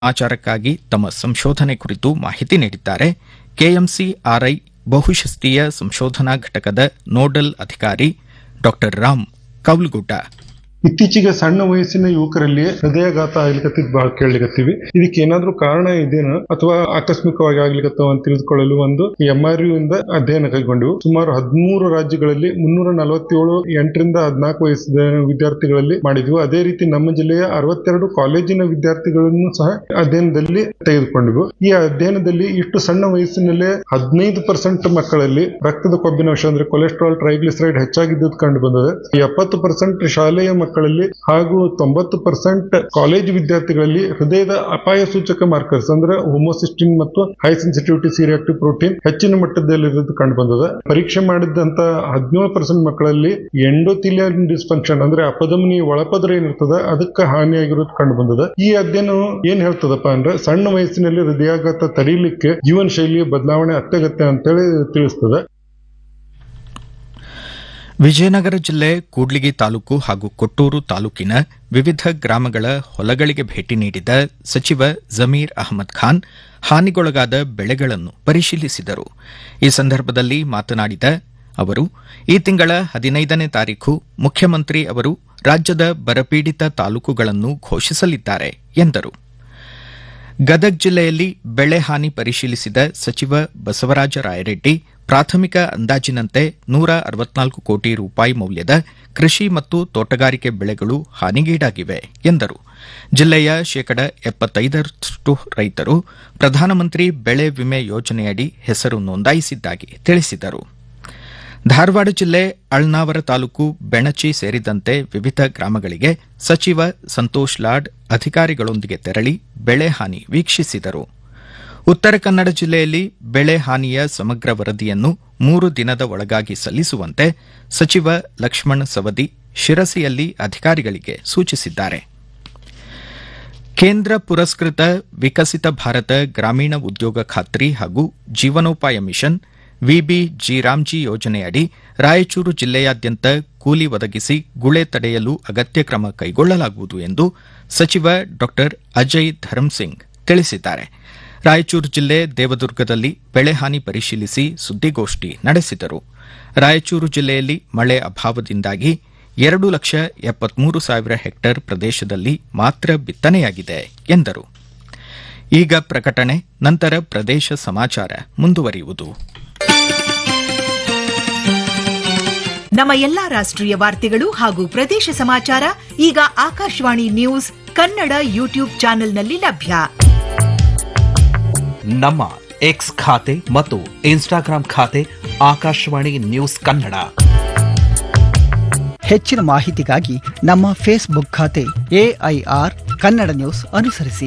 ಸಮಾಚಾರಕ್ಕಾಗಿ ತಮ್ಮ ಸಂಶೋಧನೆ ಕುರಿತು ಮಾಹಿತಿ ನೀಡಿದ್ದಾರೆ ಕೆಎಂಸಿ ಆರ್ಐ ಬಹುಶಿಸ್ತೀಯ ಸಂಶೋಧನಾ ಘಟಕದ ನೋಡಲ್ ಅಧಿಕಾರಿ ಡಾ ರಾಮ್ ಕೌಲ್ಗುಡ್ಡ ಇತ್ತೀಚೆಗೆ ಸಣ್ಣ ವಯಸ್ಸಿನ ಯುವಕರಲ್ಲಿ ಹೃದಯಾಘಾತ ಆಗ್ಲಿಕತ್ತಿದ್ ಬಹಳ ಕೇಳಲಿಕತ್ತೀವಿ ಇದಕ್ಕೆ ಏನಾದ್ರೂ ಕಾರಣ ಇದೇನು ಅಥವಾ ಆಕಸ್ಮಿಕವಾಗಿ ಆಗ್ಲಿಕತ್ತವ ಅಂತ ತಿಳಿದುಕೊಳ್ಳಲು ಒಂದು ಎಂಆರ್ ಯು ಇಂದ ಅಧ್ಯಯನ ಕೈಗೊಂಡಿವು ಸುಮಾರು ಹದಿಮೂರು ರಾಜ್ಯಗಳಲ್ಲಿ ಮುನ್ನೂರ ನಲವತ್ತೇಳು ಎಂಟರಿಂದ ಹದಿನಾಲ್ಕು ವಯಸ್ಸಿನ ವಿದ್ಯಾರ್ಥಿಗಳಲ್ಲಿ ಮಾಡಿದ್ವು ಅದೇ ರೀತಿ ನಮ್ಮ ಜಿಲ್ಲೆಯ ಅರವತ್ತೆರಡು ಕಾಲೇಜಿನ ವಿದ್ಯಾರ್ಥಿಗಳನ್ನು ಸಹ ಅಧ್ಯಯನದಲ್ಲಿ ತೆಗೆದುಕೊಂಡಿವು ಈ ಅಧ್ಯಯನದಲ್ಲಿ ಇಷ್ಟು ಸಣ್ಣ ವಯಸ್ಸಿನಲ್ಲೇ ಹದಿನೈದು ಪರ್ಸೆಂಟ್ ಮಕ್ಕಳಲ್ಲಿ ರಕ್ತದ ಕೊಬ್ಬಿನ ಅಂಶ ಅಂದ್ರೆ ಕೊಲೆಸ್ಟ್ರಾಲ್ ಟ್ರೈಗ್ಲಿಸರೈಡ್ ಹೆಚ್ಚಾಗಿದ್ದು ಕಂಡು ಬಂದಿದೆ ಎಪ್ಪತ್ತು ಪರ್ಸೆಂಟ್ ಶಾಲೆಯ ಮಕ್ಕಳಲ್ಲಿ ಹಾಗೂ ತೊಂಬತ್ತು ಪರ್ಸೆಂಟ್ ಕಾಲೇಜ್ ವಿದ್ಯಾರ್ಥಿಗಳಲ್ಲಿ ಹೃದಯದ ಅಪಾಯ ಸೂಚಕ ಮಾರ್ಕರ್ಸ್ ಅಂದ್ರೆ ಹೋಮೋಸಿಸ್ಟಿನ್ ಮತ್ತು ಹೈ ಸೆನ್ಸಿಟಿವಿಟಿ ಸಿರಿಯಾಕ್ಟಿವ್ ಪ್ರೋಟೀನ್ ಹೆಚ್ಚಿನ ಮಟ್ಟದಲ್ಲಿ ಇರೋದು ಕಂಡು ಬಂದಿದೆ ಪರೀಕ್ಷೆ ಮಾಡಿದಂತ ಹದಿನೇಳು ಪರ್ಸೆಂಟ್ ಮಕ್ಕಳಲ್ಲಿ ಎಂಡೋಥಿಲಿಯಲ್ ಡಿಸ್ಫಂಕ್ಷನ್ ಅಂದ್ರೆ ಅಪಧಮನಿ ಒಳಪದ್ರ ಏನಿರ್ತದ ಅದಕ್ಕೆ ಹಾನಿಯಾಗಿರೋದು ಕಂಡು ಬಂದಿದೆ ಈ ಅಧ್ಯಯನ ಏನ್ ಹೇಳ್ತದಪ್ಪ ಅಂದ್ರೆ ಸಣ್ಣ ವಯಸ್ಸಿನಲ್ಲಿ ಹೃದಯಾಘಾತ ತಡೀಲಿಕ್ಕೆ ಜೀವನ ಶೈಲಿಯ ಬದಲಾವಣೆ ಅತ್ಯಗತ್ಯ ಅಂತೇಳಿ ತಿಳಿಸ್ತದೆ ವಿಜಯನಗರ ಜಿಲ್ಲೆ ಕೂಡ್ಲಿಗಿ ತಾಲೂಕು ಹಾಗೂ ಕೊಟ್ಟೂರು ತಾಲೂಕಿನ ವಿವಿಧ ಗ್ರಾಮಗಳ ಹೊಲಗಳಿಗೆ ಭೇಟಿ ನೀಡಿದ ಸಚಿವ ಜಮೀರ್ ಅಹಮದ್ ಖಾನ್ ಹಾನಿಗೊಳಗಾದ ಬೆಳೆಗಳನ್ನು ಪರಿಶೀಲಿಸಿದರು ಈ ಸಂದರ್ಭದಲ್ಲಿ ಮಾತನಾಡಿದ ಅವರು ಈ ತಿಂಗಳ ಹದಿನೈದನೇ ತಾರೀಖು ಮುಖ್ಯಮಂತ್ರಿ ಅವರು ರಾಜ್ಯದ ಬರಪೀಡಿತ ತಾಲೂಕುಗಳನ್ನು ಘೋಷಿಸಲಿದ್ದಾರೆ ಎಂದರು ಗದಗ ಜಿಲ್ಲೆಯಲ್ಲಿ ಬೆಳೆ ಹಾನಿ ಪರಿಶೀಲಿಸಿದ ಸಚಿವ ಬಸವರಾಜ ರಾಯರೆಡ್ಡಿ ಪ್ರಾಥಮಿಕ ಅಂದಾಜಿನಂತೆ ನೂರ ಅರವತ್ನಾಲ್ಕು ಕೋಟಿ ರೂಪಾಯಿ ಮೌಲ್ಯದ ಕೃಷಿ ಮತ್ತು ತೋಟಗಾರಿಕೆ ಬೆಳೆಗಳು ಹಾನಿಗೀಡಾಗಿವೆ ಎಂದರು ಜಿಲ್ಲೆಯ ಶೇಕಡ ಎಪ್ಪತ್ತೈದರಷ್ಟು ರೈತರು ಪ್ರಧಾನಮಂತ್ರಿ ಬೆಳೆ ವಿಮೆ ಯೋಜನೆಯಡಿ ಹೆಸರು ನೋಂದಾಯಿಸಿದ್ದಾಗಿ ತಿಳಿಸಿದರು ಧಾರವಾಡ ಜಿಲ್ಲೆ ಅಳ್ನಾವರ ತಾಲೂಕು ಬೆಣಚಿ ಸೇರಿದಂತೆ ವಿವಿಧ ಗ್ರಾಮಗಳಿಗೆ ಸಚಿವ ಸಂತೋಷ್ ಲಾಡ್ ಅಧಿಕಾರಿಗಳೊಂದಿಗೆ ತೆರಳಿ ಬೆಳೆ ಹಾನಿ ವೀಕ್ಷಿಸಿದರು ಉತ್ತರ ಕನ್ನಡ ಜಿಲ್ಲೆಯಲ್ಲಿ ಬೆಳೆ ಹಾನಿಯ ಸಮಗ್ರ ವರದಿಯನ್ನು ಮೂರು ದಿನದ ಒಳಗಾಗಿ ಸಲ್ಲಿಸುವಂತೆ ಸಚಿವ ಲಕ್ಷ್ಮಣ ಸವದಿ ಶಿರಸಿಯಲ್ಲಿ ಅಧಿಕಾರಿಗಳಿಗೆ ಸೂಚಿಸಿದ್ದಾರೆ ಕೇಂದ್ರ ಪುರಸ್ಕೃತ ವಿಕಸಿತ ಭಾರತ ಗ್ರಾಮೀಣ ಉದ್ಯೋಗ ಖಾತ್ರಿ ಹಾಗೂ ಜೀವನೋಪಾಯ ಮಿಷನ್ ವಿಬಿ ಜಿರಾಮ್ಜಿ ಯೋಜನೆಯಡಿ ರಾಯಚೂರು ಜಿಲ್ಲೆಯಾದ್ಯಂತ ಕೂಲಿ ಒದಗಿಸಿ ಗುಳೆ ತಡೆಯಲು ಅಗತ್ಯ ಕ್ರಮ ಕೈಗೊಳ್ಳಲಾಗುವುದು ಎಂದು ಸಚಿವ ಡಾ ಅಜಯ್ ಧರ್ಮಸಿಂಗ್ ತಿಳಿಸಿದ್ದಾರೆ ರಾಯಚೂರು ಜಿಲ್ಲೆ ದೇವದುರ್ಗದಲ್ಲಿ ಬೆಳೆ ಹಾನಿ ಪರಿಶೀಲಿಸಿ ಸುದ್ದಿಗೋಷ್ಠಿ ನಡೆಸಿದರು ರಾಯಚೂರು ಜಿಲ್ಲೆಯಲ್ಲಿ ಮಳೆ ಅಭಾವದಿಂದಾಗಿ ಎರಡು ಲಕ್ಷ ಎಪ್ಪತ್ಮೂರು ಸಾವಿರ ಹೆಕ್ಟೇರ್ ಪ್ರದೇಶದಲ್ಲಿ ಮಾತ್ರ ಬಿತ್ತನೆಯಾಗಿದೆ ಎಂದರು ಈಗ ಪ್ರಕಟಣೆ ನಂತರ ಪ್ರದೇಶ ಸಮಾಚಾರ ಮುಂದುವರಿಯುವುದು ನಮ್ಮ ಎಲ್ಲಾ ರಾಷ್ಟ್ರೀಯ ವಾರ್ತೆಗಳು ಹಾಗೂ ಪ್ರದೇಶ ಸಮಾಚಾರ ಈಗ ಆಕಾಶವಾಣಿ ನ್ಯೂಸ್ ಕನ್ನಡ ಯೂಟ್ಯೂಬ್ ಚಾನೆಲ್ನಲ್ಲಿ ಲಭ್ಯ ನಮ್ಮ ಎಕ್ಸ್ ಖಾತೆ ಮತ್ತು ಇನ್ಸ್ಟಾಗ್ರಾಂ ಖಾತೆ ಆಕಾಶವಾಣಿ ನ್ಯೂಸ್ ಕನ್ನಡ ಹೆಚ್ಚಿನ ಮಾಹಿತಿಗಾಗಿ ನಮ್ಮ ಫೇಸ್ಬುಕ್ ಖಾತೆ ಎಐಆರ್ ಕನ್ನಡ ನ್ಯೂಸ್ ಅನುಸರಿಸಿ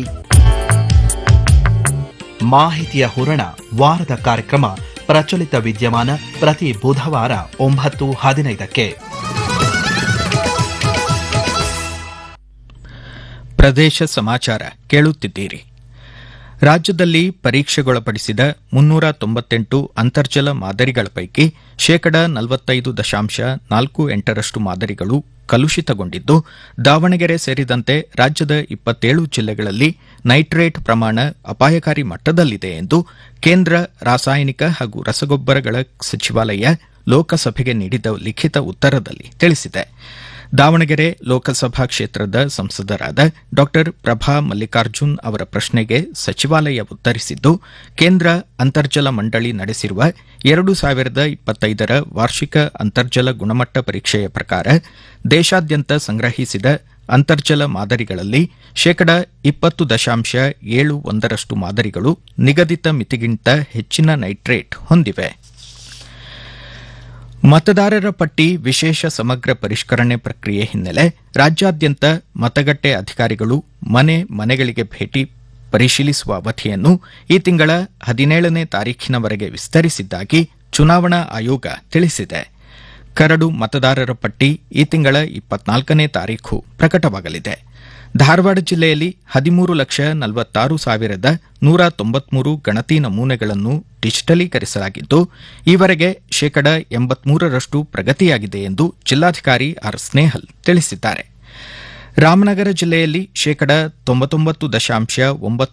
ಮಾಹಿತಿಯ ಹೂರಣ ವಾರದ ಕಾರ್ಯಕ್ರಮ ಪ್ರಚಲಿತ ವಿದ್ಯಮಾನ ಪ್ರತಿ ಬುಧವಾರ ಒಂಬತ್ತು ಹದಿನೈದಕ್ಕೆ ಪ್ರದೇಶ ಸಮಾಚಾರ ಕೇಳುತ್ತಿದ್ದೀರಿ ರಾಜ್ಯದಲ್ಲಿ ಪರೀಕ್ಷೆಗೊಳಪಡಿಸಿದ ಮುನ್ನೂರ ತೊಂಬತ್ತೆಂಟು ಅಂತರ್ಜಲ ಮಾದರಿಗಳ ಪೈಕಿ ಶೇಕಡ ನಲವತ್ತೈದು ದಶಾಂಶ ನಾಲ್ಕು ಎಂಟರಷ್ಟು ಮಾದರಿಗಳು ಕಲುಷಿತಗೊಂಡಿದ್ದು ದಾವಣಗೆರೆ ಸೇರಿದಂತೆ ರಾಜ್ಯದ ಇಪ್ಪತ್ತೇಳು ಜಿಲ್ಲೆಗಳಲ್ಲಿ ನೈಟ್ರೇಟ್ ಪ್ರಮಾಣ ಅಪಾಯಕಾರಿ ಮಟ್ಟದಲ್ಲಿದೆ ಎಂದು ಕೇಂದ್ರ ರಾಸಾಯನಿಕ ಹಾಗೂ ರಸಗೊಬ್ಬರಗಳ ಸಚಿವಾಲಯ ಲೋಕಸಭೆಗೆ ನೀಡಿದ ಲಿಖಿತ ಉತ್ತರದಲ್ಲಿ ತಿಳಿಸಿದೆ ದಾವಣಗೆರೆ ಲೋಕಸಭಾ ಕ್ಷೇತ್ರದ ಸಂಸದರಾದ ಡಾ ಪ್ರಭಾ ಮಲ್ಲಿಕಾರ್ಜುನ್ ಅವರ ಪ್ರಶ್ನೆಗೆ ಸಚಿವಾಲಯ ಉತ್ತರಿಸಿದ್ದು ಕೇಂದ್ರ ಅಂತರ್ಜಲ ಮಂಡಳಿ ನಡೆಸಿರುವ ಎರಡು ಸಾವಿರದ ಇಪ್ಪತ್ತೈದರ ವಾರ್ಷಿಕ ಅಂತರ್ಜಲ ಗುಣಮಟ್ಟ ಪರೀಕ್ಷೆಯ ಪ್ರಕಾರ ದೇಶಾದ್ಯಂತ ಸಂಗ್ರಹಿಸಿದ ಅಂತರ್ಜಲ ಮಾದರಿಗಳಲ್ಲಿ ಶೇಕಡ ಇಪ್ಪತ್ತು ದಶಾಂಶ ಏಳು ಒಂದರಷ್ಟು ಮಾದರಿಗಳು ನಿಗದಿತ ಮಿತಿಗಿಂತ ಹೆಚ್ಚಿನ ನೈಟ್ರೇಟ್ ಹೊಂದಿವೆ ಮತದಾರರ ಪಟ್ಟಿ ವಿಶೇಷ ಸಮಗ್ರ ಪರಿಷ್ಕರಣೆ ಪ್ರಕ್ರಿಯೆ ಹಿನ್ನೆಲೆ ರಾಜ್ಯಾದ್ಯಂತ ಮತಗಟ್ಟೆ ಅಧಿಕಾರಿಗಳು ಮನೆ ಮನೆಗಳಿಗೆ ಭೇಟಿ ಪರಿಶೀಲಿಸುವ ಅವಧಿಯನ್ನು ಈ ತಿಂಗಳ ಹದಿನೇಳನೇ ತಾರೀಖಿನವರೆಗೆ ವಿಸ್ತರಿಸಿದ್ದಾಗಿ ಚುನಾವಣಾ ಆಯೋಗ ತಿಳಿಸಿದೆ ಕರಡು ಮತದಾರರ ಪಟ್ಟಿ ಈ ತಿಂಗಳ ಇಪ್ಪತ್ನಾಲ್ಕನೇ ತಾರೀಖು ಪ್ರಕಟವಾಗಲಿದೆ ಧಾರವಾಡ ಜಿಲ್ಲೆಯಲ್ಲಿ ಹದಿಮೂರು ಲಕ್ಷ ನಲವತ್ತಾರು ಸಾವಿರದ ನೂರ ತೊಂಬತ್ಮೂರು ಗಣತಿ ನಮೂನೆಗಳನ್ನು ಡಿಜಿಟಲೀಕರಿಸಲಾಗಿದ್ದು ಈವರೆಗೆ ಶೇಕಡ ಎಂಬತ್ಮೂರರಷ್ಟು ಪ್ರಗತಿಯಾಗಿದೆ ಎಂದು ಜಿಲ್ಲಾಧಿಕಾರಿ ಆರ್ ಸ್ನೇಹಲ್ ತಿಳಿಸಿದ್ದಾರೆ ರಾಮನಗರ ಜಿಲ್ಲೆಯಲ್ಲಿ ಶೇಕಡ ತೊಂಬತ್ತೊಂಬತ್ತು ದಶಾಂಶ ಒಂಬತ್ತು